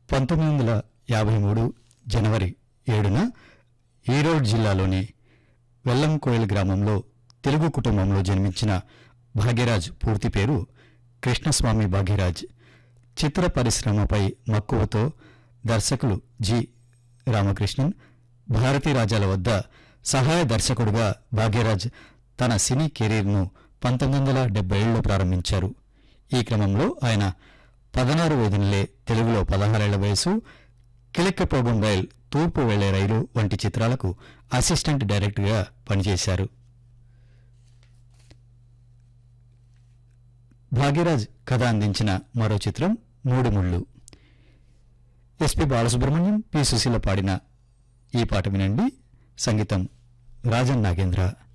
పంతొమ్మిది వందల యాభై మూడు జనవరి ఏడున ఈరోడ్ జిల్లాలోని వెల్లంకోయల్ గ్రామంలో తెలుగు కుటుంబంలో జన్మించిన భాగ్యరాజ్ పూర్తి పేరు కృష్ణస్వామి భాగ్యరాజ్ చిత్ర పరిశ్రమపై మక్కువతో దర్శకులు జి రామకృష్ణన్ భారతీ రాజాల వద్ద సహాయ దర్శకుడుగా భాగ్యరాజ్ తన సినీ కెరీర్ను పంతొమ్మిది వందల డెబ్బై ఏడులో ప్రారంభించారు ఈ క్రమంలో ఆయన పదనారు వేదినలే తెలుగులో పదహారేళ్ల వయసు కిళక్కపోగం రైల్ తూర్పు వెళ్లే రైలు వంటి చిత్రాలకు అసిస్టెంట్ డైరెక్టర్గా పనిచేశారు భాగ్యరాజ్ కథ అందించిన మరో చిత్రం మూడు ముళ్ళు ఎస్పి బాలసుబ్రహ్మణ్యం పి సుశీల పాడిన ఈ పాట వినండి సంగీతం రాజన్ నాగేంద్ర